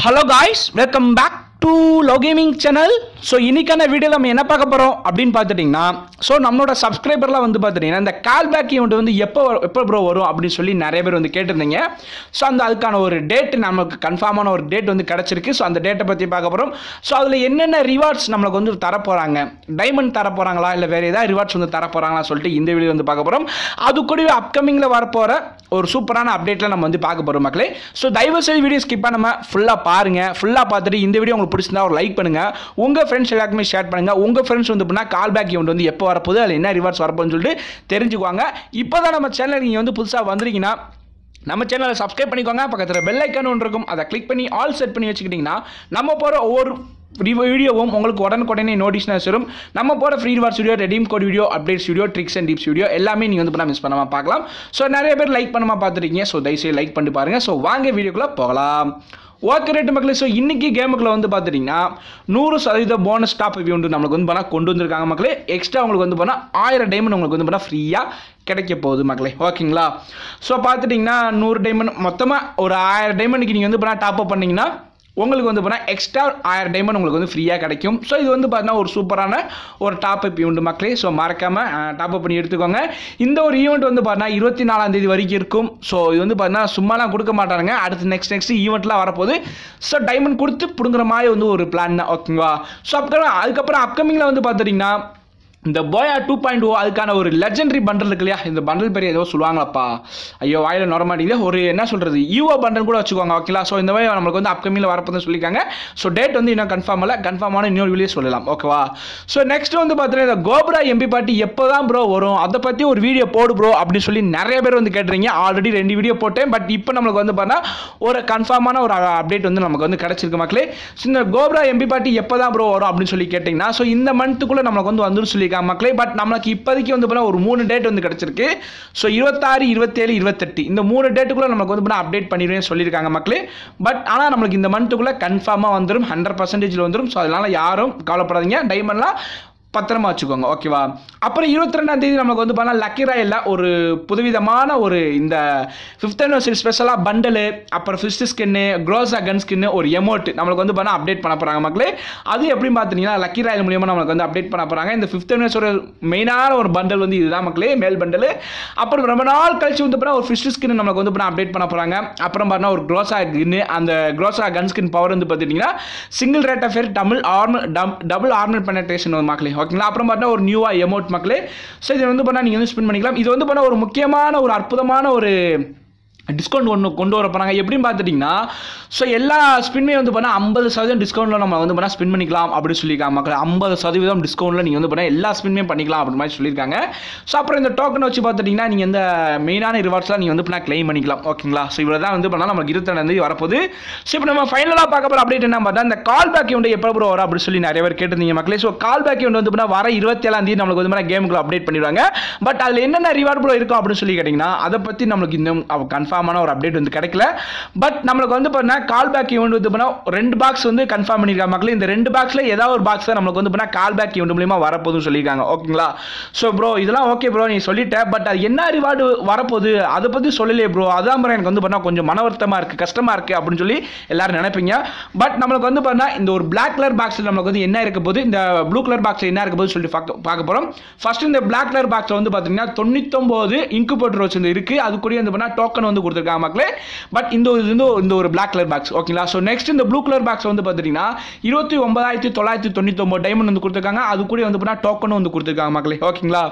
hello guys welcome back to Lo Gaming channel so இன்னைக்கான video நம்ம என்ன பார்க்க போகிறோம் அப்படின்னு பார்த்துட்டிங்கன்னா ஸோ நம்மளோட சப்ஸ்கிரைபர்லாம் வந்து பார்த்துட்டிங்கன்னா இந்த கால் பேக் ஈவெண்ட் வந்து எப்போ வரும்- எப்போ ப்ரோ வரும் அப்படின்னு சொல்லி நிறைய பேர் வந்து கேட்டிருந்தீங்க ஸோ அந்த அதுக்கான ஒரு டேட் நமக்கு கன்ஃபார்மான ஒரு டேட் வந்து கிடச்சிருக்கு ஸோ அந்த டேட்டை பற்றி பார்க்க போகிறோம் ஸோ அதில் என்னென்ன ரிவார்ட்ஸ் நம்மளுக்கு வந்து தர போகிறாங்க டைமண்ட் தர போகிறாங்களா இல்லை வேறு ஏதாவது ரிவார்ட்ஸ் வந்து தர போகிறாங்களா சொல்லிட்டு இந்த வீடியோ வந்து பார்க்க போகிறோம் அது கூடவே அப்கமிங்கில் வரப்போகிற ஒரு சூப்பரான அப்டேட்டில் நம்ம வந்து பார்க்க போகிறோம் மக்களே ஸோ தயவு செய்து வீடியோ ஸ்கிப் பண்ணாமல் ஃபுல்லாக பாருங்கள் ஃபுல்லாக பார்த்துட்டு இந்த வீடியோ உங்களுக்கு பிடிச்சிருந்தா ஒரு லைக் பண்ணுங்கள் உங்கள் ஃப்ரெண்ட்ஸ் எல்லாருக்குமே ஷேர் பண்ணுங்கள் உங்கள் ஃப்ரெண்ட்ஸ் வந்து பண்ணால் கால் பேக் ஈவெண்ட் வந்து எப்போ வரப்போகுது அதில் என்ன ரிவார்ட்ஸ் வரப்போகுதுன்னு சொல்லிட்டு தெரிஞ்சுக்குவாங்க இப்போ தான் நம்ம சேனல் நீங்கள் வந்து புதுசாக வந்திருக்கீங்கன்னா நம்ம சேனலை சப்ஸ்கிரைப் பண்ணிக்கோங்க பக்கத்தில் பெல் ஐக்கான் ஒன்று இருக்கும் அதை கிளிக் பண்ணி ஆல் செட் பண்ணி வச்சுக்கிட்டிங்கன்னா நம்ம போகிற ஒவ்வொரு வீடியோவும் உங்களுக்கு உடனுக்குடனே நோட்டிஃபிகேஷன் வரும் நம்ம போகிற free rewards video redeem code video updates video tricks and tips video எல்லாமே நீங்கள் வந்து பண்ண மிஸ் பண்ணாமல் பார்க்கலாம் ஸோ நிறைய பேர் லைக் பண்ணாமல் பார்த்துருக்கீங்க ஸோ தயவுசெய்து லைக் பண்ணி பாருங்கள் ஸோ வாங்க வீடியோக்குள்ளே போகலாம் ஓகே ரேட்டு மக்களே ஸோ இன்னைக்கு கேமுக்குள்ள வந்து பார்த்துட்டிங்கன்னா நூறு சதவீத போனஸ் டாப் வந்து நம்மளுக்கு வந்து பண்ணால் கொண்டு வந்திருக்காங்க மக்களே எக்ஸ்ட்ரா உங்களுக்கு வந்து பண்ணால் ஆயிரம் டைமண்ட் உங்களுக்கு வந்து பண்ணால் ஃப்ரீயாக கிடைக்க போகுது மக்களே ஓகேங்களா ஸோ பார்த்துட்டிங்கன்னா நூறு டைமண்ட் மொத்தமாக ஒரு ஆயிரம் டைமண்டுக்கு நீங்கள் வந்து பண்ணால் டாப் அப் பண்ணிங்கன்னா உங்களுக்கு வந்து பார்த்தா எக்ஸ்ட்ரா ஆயிரம் டைமண்ட் உங்களுக்கு வந்து ஃப்ரீயாக கிடைக்கும் ஸோ இது வந்து பார்த்தீங்கன்னா ஒரு சூப்பரான ஒரு டாப் அப் ஈவெண்ட் மக்களே ஸோ மறக்காமல் டாப் அப் பண்ணி எடுத்துக்கோங்க இந்த ஒரு ஈவெண்ட் வந்து பார்த்தீங்கன்னா இருபத்தி நாலாம் தேதி வரைக்கும் இருக்கும் ஸோ இது வந்து பார்த்தீங்கன்னா சும்மாலாம் கொடுக்க மாட்டாங்க அடுத்து நெக்ஸ்ட் நெக்ஸ்ட் ஈவெண்ட்லாம் வரப்போகுது ஸோ டைமண்ட் கொடுத்து பிடுங்குற மாதிரி வந்து ஒரு பிளான் தான் ஓகேங்களா ஸோ அப்புறம் அதுக்கப்புறம் அப்கமிங்கில் வந்து பார்த்துட்டிங்கன்னா இந்த போயா டூ பாயிண்ட் ஓ அதுக்கான ஒரு லெஜெண்டரி பண்டல் இருக்கு இல்லையா இந்த பண்டல் பேர் ஏதோ சொல்லுவாங்களப்பா ஐயோ வாயில நொற மாட்டேங்குது ஒரு என்ன சொல்றது யூஓ பண்டல் கூட வச்சுக்கோங்க ஓகேங்களா ஸோ இந்த மாதிரி நம்மளுக்கு வந்து அப்கமிங்கில் வரப்போதுன்னு சொல்லியிருக்காங்க ஸோ டேட் வந்து இன்னும் கன்ஃபார்ம் இல்லை கன்ஃபார்மான இன்னொரு வீடியோ சொல்லலாம் ஓகேவா ஸோ நெக்ஸ்ட் வந்து பார்த்தீங்கன்னா இந்த கோப்ரா எம்பி பாட்டி எப்போ தான் ப்ரோ வரும் அதை பற்றி ஒரு வீடியோ போடு ப்ரோ அப்படின்னு சொல்லி நிறைய பேர் வந்து கேட்டுறீங்க ஆல்ரெடி ரெண்டு வீடியோ போட்டேன் பட் இப்போ நம்மளுக்கு வந்து பார்த்தா ஒரு கன்ஃபார்மான ஒரு அப்டேட் வந்து நமக்கு வந்து கிடச்சிருக்கு மக்களே ஸோ இந்த கோப்ரா எம்பி பாட்டி எப்போ தான் ப்ரோ வரும் அப்படின்னு சொல்லி கேட்டிங்கன்னா ஸோ இந்த மந்த்துக்குள்ளே நமக்கு வந்து வந்துடும் சொல்லியிருக்காங்க மக்களே பட் நம்மளுக்கு இப்போதைக்கு வந்து பார்த்தா ஒரு மூணு டேட் வந்து கிடச்சிருக்கு ஸோ இருபத்தாறு இருபத்தேழு இருபத்தெட்டு இந்த மூணு டேட்டுக்குள்ளே நமக்கு வந்து பார்த்தா அப்டேட் பண்ணிடுவேன் சொல்லியிருக்காங்க மக்களே பட் ஆனால் நம்மளுக்கு இந்த மந்த்துக்குள்ளே கன்ஃபார்மாக வந்துடும் ஹண்ட்ரட் பர்சன்டேஜில் வந்துடும் ஸோ அதனால் யாரும் கவலைப்படாதீங்க டைமண்ட்லாம் பத்திரமா வச்சுக்கோங்க ஓகேவா அப்புறம் இருபத்தி ரெண்டாம் தேதி நமக்கு வந்து பார்த்தா லக்கி ராயில் ஒரு புதுவிதமான ஒரு இந்த ஃபிஃப்த் அனிவர்சரி ஸ்பெஷலாக பண்டலு அப்புறம் fist skin Groza gun skin ஒரு எமௌண்ட் நம்மளுக்கு வந்து பார்த்தா அப்டேட் பண்ண போகிறாங்க மக்களே அது எப்படி பார்த்தீங்கன்னா லக்கி ராயல் மூலியமாக நம்மளுக்கு வந்து அப்டேட் பண்ண போகிறாங்க இந்த ஃபிஃப்த் அனிவர்சரி மெயினான ஒரு பண்டல் வந்து இதுதான் மக்களே மேல் பண்டல் அப்புறம் ரொம்ப நாள் கழிச்சு வந்து பார்த்தா ஒரு ஃபிஸ்ட் ஸ்கின் நம்மளுக்கு வந்து பார்த்தா அப்டேட் பண்ண போகிறாங்க அப்புறம் பார்த்தா ஒரு க்ரோஸா கின்னு அந்த க்ரோஸா கன் ஸ்கின் பவர் வந்து பார்த்துட்டிங்கன்னா single rate of damage armour double armour penetration மக்களே ஓகேங்களா அப்புறம் பார்த்தா ஒரு நியூவாக எமௌண்ட் மக்களே ஸோ இது வந்து பண்ணால் நீங்கள் வந்து ஸ்பெண்ட் பண்ணிக்கலாம் இது வந்து பண்ணால் ஒரு முக்கியமான ஒரு அற்புதமான ஒரு டிஸ்கவுண்ட் ஒன்று கொண்டு வர போகிறாங்க எப்படின்னு பார்த்துட்டிங்கன்னா ஸோ எல்லா ஸ்பின்மே வந்து பண்ணால் ஐம்பது சதவீதம் டிஸ்கவுண்ட்டில் நம்ம வந்து பண்ணால் ஸ்பின் பண்ணிக்கலாம் அப்படின்னு சொல்லியிருக்காங்க மக்கள் ஐம்பது சதவீதம் டிஸ்கவுண்ட்டில் நீங்கள் வந்து பண்ணால் எல்லா ஸ்பின்மே பண்ணிக்கலாம் அப்படி மாதிரி சொல்லியிருக்காங்க ஸோ அப்புறம் இந்த டோக்கன் வச்சு பார்த்துட்டிங்கன்னா நீங்கள் இந்த மெயினான ரிவார்ட்ஸ்லாம் நீங்கள் வந்து பண்ணால் க்ளைம் பண்ணிக்கலாம் ஓகேங்களா ஸோ இவ்வளோ தான் வந்து பண்ணால் நமக்கு இருபத்தி ரெண்டாந்தேதி வரப்போகுது ஸோ இப்போ நம்ம ஃபைனலாக பார்க்க போகிற அப்டேட் என்ன பார்த்தா இந்த கால் பேக் வந்து எப்போ ப்ரோ வரும் அப்படின்னு சொல்லி நிறைய பேர் கேட்டிருந்தீங்க மக்களே ஸோ கால் பேக் வந்து பண்ணால் வர இருபத்தேழாம் தேதி நம்மளுக்கு வந்து பண்ணால் கேமுக்குள்ள அப்டேட் பண்ணிடுவாங்க பட் அதில் என்னென்ன ரிவார்ட் ப்ரோ இருக்கும் அப்படின்னு சொல்லி கேட்டிங்கன்னா அதை பற்றி நம்மளுக்கு இன்னும் கன்ஃபார்மான ஒரு அப்டேட் வந்து கிடைக்கல பட் நம்மளுக்கு வந்து பார்த்தீங்கன்னா கால் பேக் ஈவெண்ட் வந்து பண்ணால் ரெண்டு பாக்ஸ் வந்து கன்ஃபார்ம் பண்ணியிருக்காங்க மக்களே இந்த ரெண்டு பாக்ஸில் ஏதாவது ஒரு பாக்ஸ் தான் நம்மளுக்கு வந்து பண்ணால் கால் பேக் ஈவெண்ட் மூலியமாக வரப்போகுதுன்னு சொல்லியிருக்காங்க ஓகேங்களா ஸோ ப்ரோ இதெல்லாம் ஓகே ப்ரோ நீ சொல்லிட்ட பட் அது என்ன ரிவார்டு வரப்போகுது அதை பற்றி சொல்லலையே ப்ரோ அதான் ப்ரோ எனக்கு வந்து பண்ணால் கொஞ்சம் மன வருத்தமாக இருக்குது கஷ்டமாக இருக்குது அப்படின்னு சொல்லி எல்லாரும் நினைப்பீங்க பட் நம்மளுக்கு வந்து பார்த்தா இந்த ஒரு பிளாக் கலர் பாக்ஸில் நம்மளுக்கு வந்து என்ன இருக்க போகுது இந்த ப்ளூ கலர் பாக்ஸில் என்ன இருக்க போகுது சொல்லிட்டு பார்க்க பார்க்க போகிறோம் ஃபர்ஸ்ட் இந்த பிளாக் கலர் பாக்ஸில் வந்து பார்த்தீங்கன்னா தொண்ணூத்தொம்பது இன்குபேட்டர் வச்சு இருக்கு அது கூட வந்து பண்ணால் டோக்கன் வந்து கொடுத்துருக்காங்க மக்களே பட் இந்த ஒரு இது வந்து இந்த ஒரு பிளாக் கலர் பாக்ஸ் ஓகேங்களா ஸோ நெக்ஸ்ட் இந்த ப்ளூ கலர் பாக்ஸ் வந்து பார்த்தீங்கன்னா இருபத்தி ஒன்பதாயிரத்தி தொள்ளாயிரத்தி தொண்ணூத்தொம்பது டைமண்ட் வந்து கொடுத்துருக்காங்க அது கூட வந்து பண்ணால் டோக்கனும் வந்து கொடுத்துருக்காங்க மக்களே ஓகேங்களா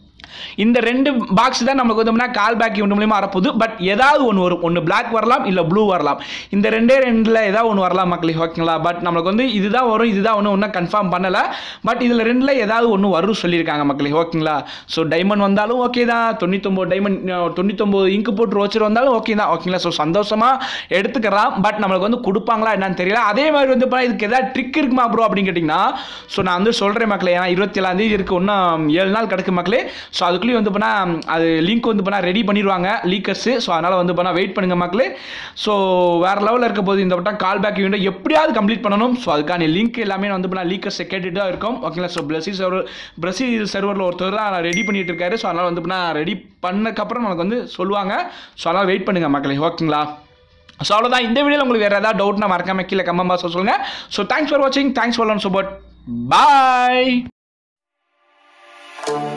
இந்த ரெண்டு பாக்ஸ் தான் நமக்கு வந்து கால் பேக் இவன் மூலியமாக வரப்போகுது பட் ஏதாவது ஒன்று வரும் ஒன்று பிளாக் வரலாம் இல்லை ப்ளூ வரலாம் இந்த ரெண்டே ரெண்டில் ஏதாவது ஒன்று வரலாம் மக்களே ஓகேங்களா பட் நம்மளுக்கு வந்து இதுதான் வரும் இதுதான் ஒன்று ஒன்றும் கன்ஃபார்ம் பண்ணலை பட் இதில் ரெண்டில் ஏதாவது ஒன்று வரும் சொல்லியிருக்காங்க மக்களே ஓகேங்களா ஸோ டைமண்ட் வந்தாலும் ஓகே தான் தொண்ணூத்தொம்பது டைமண்ட் தொண்ணூத்தொம்பது இங்கு போட்டு ரோச்சர் வந்தாலும் ஓகே தான் ஓகேங்களா ஸோ சந்தோஷமாக எடுத்துக்கலாம் பட் நம்மளுக்கு வந்து கொடுப்பாங்களா என்னன்னு தெரியல அதே மாதிரி வந்து பார்த்தா இதுக்கு ஏதாவது ட்ரிக் இருக்குமா ப்ரோ அப்படின்னு கேட்டிங்கன்னா ஸோ நான் வந்து சொல்கிறேன் மக்களே ஏன்னா இருபத்தி ஏழாம் தேதி இருக்கு இன்னும் ஏழு நாள் கிடக்கு மக்களே ஸோ அதுக்குள்ளேயும் வந்து பண்ணால் அது லிங்க் வந்து பண்ணால் ரெடி பண்ணிடுவாங்க லீக்கர்ஸு ஸோ அதனால் வந்து பண்ணால் வெயிட் பண்ணுங்க மக்களே ஸோ வேறு லெவலில் இருக்க போது இந்த வட்டம் கால் பேக் யூனிட் எப்படியாவது கம்ப்ளீட் பண்ணணும் ஸோ அதுக்கான லிங்க் எல்லாமே வந்து பண்ணால் லீக்கர்ஸை கேட்டுட்டு தான் இருக்கும் ஓகேங்களா ஸோ பிரசில் சர்வர் பிரசில் சர்வரில் ஒருத்தர் தான் ரெடி பண்ணிட்டு இருக்காரு ஸோ அதனால் வந்து பண்ணால் ரெடி பண்ணக்கப்புறம் நமக்கு வந்து சொல்லுவாங்க ஸோ அதனால் வெயிட் பண்ணுங்க மக்களே ஓகேங்களா ஸோ அவ்வளோதான் இந்த வீடியோவில் உங்களுக்கு வேறு ஏதாவது டவுட்னா மறக்காம கீழே கமெண்ட் பாக்ஸ் சொல்லுங்கள் ஸோ தேங்க்ஸ் ஃபார் வாட்சிங் தேங்க்ஸ் ஃபார் லன் சப்போர்ட் பாய்